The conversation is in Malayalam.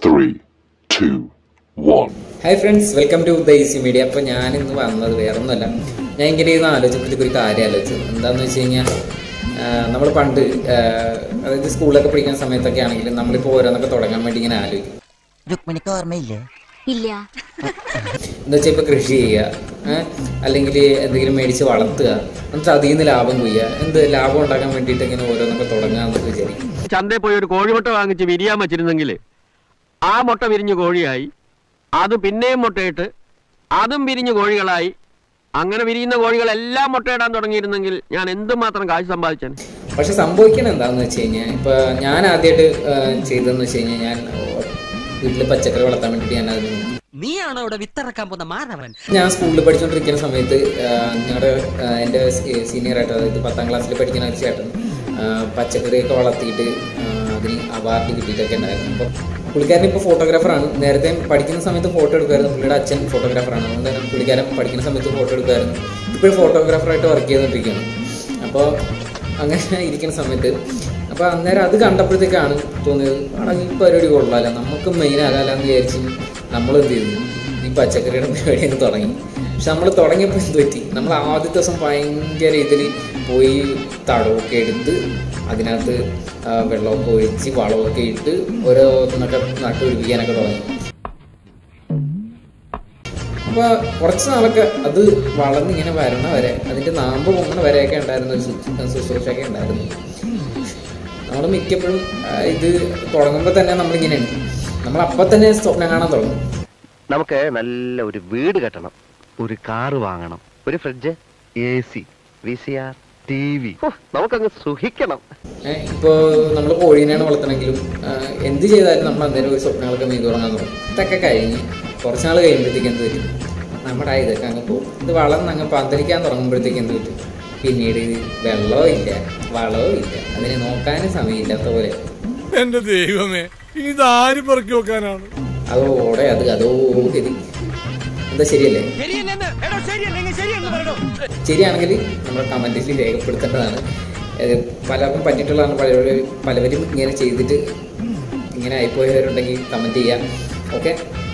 three, two, one. Hi friends welcome to the easy media അപ്പോൾ ഞാൻ ഇന്ന് വന്നത് വേറെ ഒന്നുമല്ല ഞാൻ ഇങ്ങനെ ഇരുന്ന് ആലോചിച്ചപ്പോഴത്തേക്ക് ഒരു കാര്യം ആലോചിച്ചത് എന്താണെന്ന് വെച്ച് കഴിഞ്ഞാൽ നമ്മൾ പണ്ട് ആ, അതായത് സ്കൂളിലൊക്കെ പഠിക്കുന്ന സമയത്തൊക്കെ ആണെങ്കിലും നമ്മളിപ്പോൾ ഓരോന്നൊക്കെ തുടങ്ങാൻ വേണ്ടി ഇങ്ങനെ ആലോചിക്കും രുക്മിണിക്ക് ഓർമ്മയില്ലേ ഇല്ല എന്താ വെച്ചാൽ ഇപ്പോൾ കൃഷി ചെയ്യുക ഏ? അല്ലെങ്കിൽ എന്തെങ്കിലും മേടിച്ച് വളർത്തുക എന്നിട്ട് അതിൽ നിന്ന് ലാഭം കൊയ്യുക എന്ത് ലാഭം ഉണ്ടാക്കാൻ വേണ്ടിയിട്ട് ഇങ്ങനെ ഓരോന്നൊക്കെ തുടങ്ങുക എന്നൊക്കെ വിചാരിക്കും ചന്തയിൽ പോയി ഒരു കോഴിമുട്ട വാങ്ങിച്ച് വിരിയാൻ വെച്ചിരുന്നെങ്കിൽ ആ മുട്ട വിരിഞ്ഞ് കോഴിയായി അത് പിന്നെയും മുട്ടയിട്ട് അതും വിരിഞ്ഞ് കോഴികളായി അങ്ങനെ വിരിയുന്ന കോഴികളെല്ലാം മുട്ടയിടാൻ തുടങ്ങിയിരുന്നെങ്കിൽ ഞാൻ എന്തുമാത്രം കാശ് സമ്പാദിച്ചേനെ പക്ഷെ സംഭവിക്കണത് എന്താണെന്ന് വെച്ച് കഴിഞ്ഞാൽ ഇപ്പോൾ ഞാൻ ആദ്യമായിട്ട് ചെയ്തതെന്ന് വെച്ച് കഴിഞ്ഞാൽ ഞാൻ വീട്ടിൽ പച്ചക്കറി വളർത്താൻ വേണ്ടിയിട്ട് ഞാൻ അതിന് നോക്കി. നീയാണോ ഇവിടെ വിത്തിറക്കാൻ പോകുന്ന മാനവൻ ഞാൻ സ്കൂളിൽ പഠിച്ചുകൊണ്ടിരിക്കുന്ന സമയത്ത് ഞങ്ങളുടെ എൻ്റെ സീനിയർ ആയിട്ട് അതായത് പത്താം ക്ലാസ്സിൽ പഠിക്കുന്ന ഒരു ചേട്ടൻ ആ, പച്ചക്കറിയൊക്കെ വളർത്തിയിട്ട് ആ, അതിന് അവാർഡ് കിട്ടിയിട്ടൊക്കെ ഉണ്ടായിരുന്നു അപ്പോൾ പുള്ളിക്കാരൻ ഇപ്പോൾ ഫോട്ടോഗ്രാഫറാണ് നേരത്തെ പഠിക്കുന്ന സമയത്ത് ഫോട്ടോ എടുക്കുമായിരുന്നു പുള്ളിയുടെ അച്ഛൻ ഫോട്ടോഗ്രാഫറാണ് അതുകൊണ്ട് തന്നെ പുള്ളിക്കാരൻ പഠിക്കുന്ന സമയത്ത് ഫോട്ടോ എടുക്കുമായിരുന്നു ഇപ്പോഴും ഫോട്ടോഗ്രാഫറായിട്ട് വർക്ക് ചെയ്തുകൊണ്ടിരിക്കുകയാണ് അപ്പോൾ അങ്ങനെ ഇരിക്കുന്ന സമയത്ത് അപ്പോൾ അന്നേരം അത് കണ്ടപ്പോഴത്തേക്കാണ് തോന്നിയത് ആടാ ഈ പരിപാടി കൊള്ളാമല്ലോ നമുക്ക് മെയിൻ ആകാമെന്ന് വിചാരിച്ച് നമ്മൾ എന്ത് ചെയ്തു ഈ പച്ചക്കറിയുടെ പരിപാടി അങ്ങ് തുടങ്ങി പക്ഷെ നമ്മൾ തുടങ്ങിയപ്പോൾ എന്ത് പറ്റി നമ്മൾ ആദ്യത്തെ ദിവസം ഭയങ്കര ഇതിൽ പോയി തടവൊക്കെ എടുത്ത് അതിനകത്ത് ആ, വെള്ളമൊക്കെ ഒഴിച്ച് വളമൊക്കെ ഇട്ട് ഓരോന്നൊക്കെ നട്ടുപിടിപ്പിക്കാനൊക്കെ തുടങ്ങി അപ്പോൾ കുറച്ച് നാളൊക്കെ അത് വളർന്നിങ്ങനെ വരണ വരെ അതിൻ്റെ നാമ്പ് പൊങ്ങണ വരെയൊക്കെ ഉണ്ടായിരുന്ന ഒരു ശുശ്രൂ- ശുശ്രൂഷയൊക്കെ ഉണ്ടായിരുന്നു നമ്മൾ മിക്കപ്പോഴും ആ, ഇത് തുടങ്ങുമ്പോൾ തന്നെ നമ്മളിങ്ങനെയാണ് നമ്മൾ അപ്പം തന്നെ സ്വപ്നം കാണാൻ തുടങ്ങും നമുക്ക് നല്ല ഒരു വീട് കെട്ടണം ഒരു കാറ് വാങ്ങണം ഒരു fridge A C V C R T V നമുക്കങ്ങ് സുഖിക്കണം ഇപ്പോൾ നമ്മൾ കോഴീനെയാണ് വളർത്തണമെങ്കിലും ആ, എന്ത് ചെയ്താലും നമ്മൾ അന്നേരം ഒരു സ്വപ്നങ്ങളൊക്കെ നെയ്ത് തുടങ്ങാൻ തുടങ്ങും ഇതൊക്കെ കഴിഞ്ഞ് കുറച്ച് നാൾ കഴിയുമ്പോഴത്തേക്ക് എന്ത് പറ്റും നമ്മുടെ ആ ഇതൊക്കെ അങ്ങ് പോകും ഇത് വളർന്ന് അങ്ങ് പന്തലിക്കാൻ തുടങ്ങുമ്പോഴത്തേക്ക് എന്ത് പറ്റും പിന്നീട് വെള്ളവും ഇല്ല വളവും ഇല്ല അതിനെ നോക്കാനും സമയമില്ലാത്ത പോലെ എന്റെ ദൈവമേ ഇനി ഇതാര് പെറുക്കി വെക്കാനാണ് അതോടെ അത് അതോ ഗതി എന്താ ശരിയല്ലേ ശരിയാണെങ്കിൽ നമ്മുടെ കമൻറ്റിൽ രേഖപ്പെടുത്തേണ്ടതാണ് ഏത് പലർക്കും പറ്റിയിട്ടുള്ളതാണ് പലരും പലവരും ഇങ്ങനെ ചെയ്തിട്ട് ഇങ്ങനെ ആയിപ്പോയവരുണ്ടെങ്കിൽ കമൻറ്റ് ചെയ്യാം ഓക്കെ